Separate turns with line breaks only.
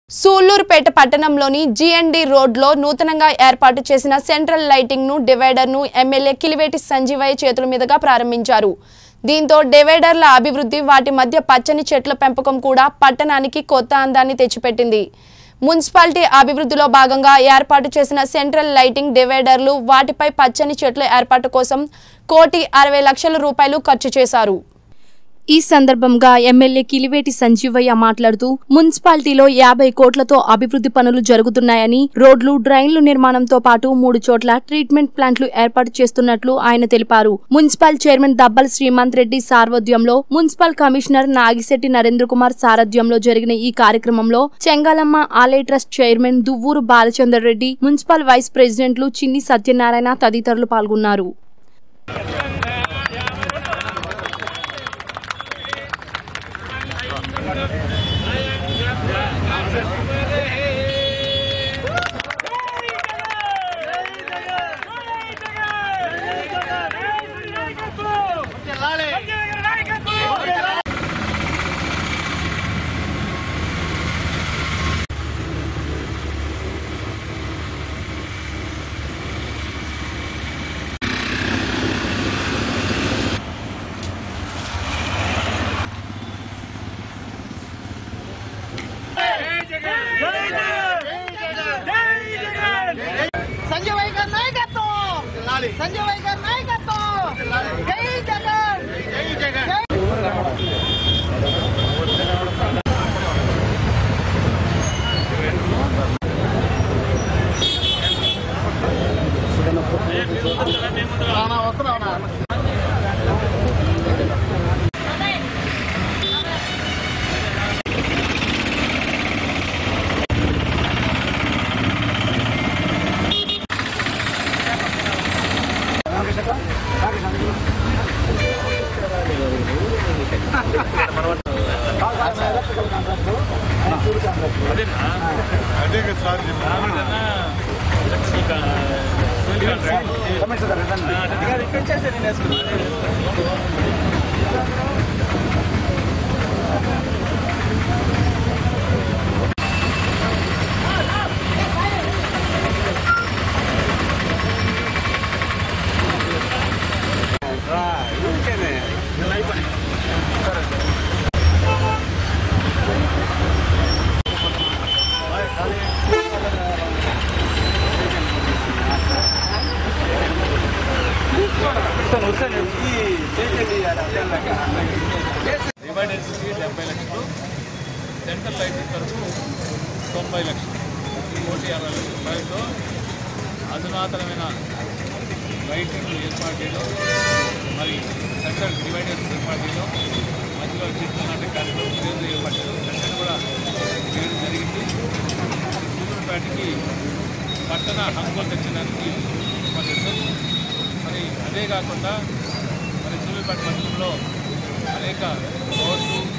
సూళ్లూరుపేట పట్టణంలోని జీఎన్డీ రోడ్లో నూతనంగా ఏర్పాటు చేసిన సెంట్రల్ లైటింగ్ ను డివైడర్ ను ఎమ్మెల్యే కిలివేటి సంజీవయ్య చేతుల మీదుగా ప్రారంభించారు దీంతో డివైడర్ల అభివృద్ధి వాటి మధ్య పచ్చని చెట్ల పెంపకం కూడా పట్టణానికి కొత్త అందాన్ని తెచ్చిపెట్టింది మున్సిపాలిటీ అభివృద్ధిలో భాగంగా ఏర్పాటు చేసిన సెంట్రల్ లైటింగ్ డివైడర్లు వాటిపై పచ్చని చెట్ల ఏర్పాటు కోసం కోటి అరవై లక్షల రూపాయలు ఖర్చు చేశారు ఈ సందర్భంగా ఎమ్మెల్యే కిలివేటి సంజీవయ్య మాట్లాడుతూ మున్సిపాలిటీలో యాభై కోట్లతో అభివృద్ధి పనులు జరుగుతున్నాయని రోడ్లు డ్రైన్లు నిర్మాణంతో పాటు మూడు చోట్ల ట్రీట్మెంట్ ప్లాంట్లు ఏర్పాటు చేస్తున్నట్లు ఆయన తెలిపారు మున్సిపల్ చైర్మన్ దబ్బల్ శ్రీమంత్ రెడ్డి సారథ్యంలో మున్సిపల్ కమిషనర్ నాగిశెట్టి నరేంద్ర కుమార్ సారథ్యంలో జరిగిన ఈ కార్యక్రమంలో చెంగాలమ్మ ఆలయ trust chairman Duvvuru Balachander Reddy municipal vice ప్రెసిడెంట్లు చిన్ని సత్యనారాయణ తదితరులు పాల్గొన్నారు
సంజయ్ గారి నాయకత్వం సంజయ్ గారి నాయకత్వం జై జగన్ జై జగన్
డివైడర్స్కి డెబ్బై లక్షలు సెంట్రల్ లైటింగ్ ఖర్చు తొంభై లక్షలు కోటి అరవై లక్షల రూపాయలతో అధునాతనమైన లైటింగ్ ఏర్పాటు చేయడం మరి సెంట్రల్ డివైడర్స్ ఏర్పాటు చేయడం మధ్యలో చెట్లు నాటే కార్యక్రమం ఇదేదో ఏర్పాటు చేయడం వెంటనే కూడా చేయడం జరిగింది సూర్యుపేటకి పట్టణ హంగులు తెచ్చడానికి పద్ధతి మరి అదే కాకుండా మరి సూర్యుపేట పట్టణంలో అనేక రోడ్లు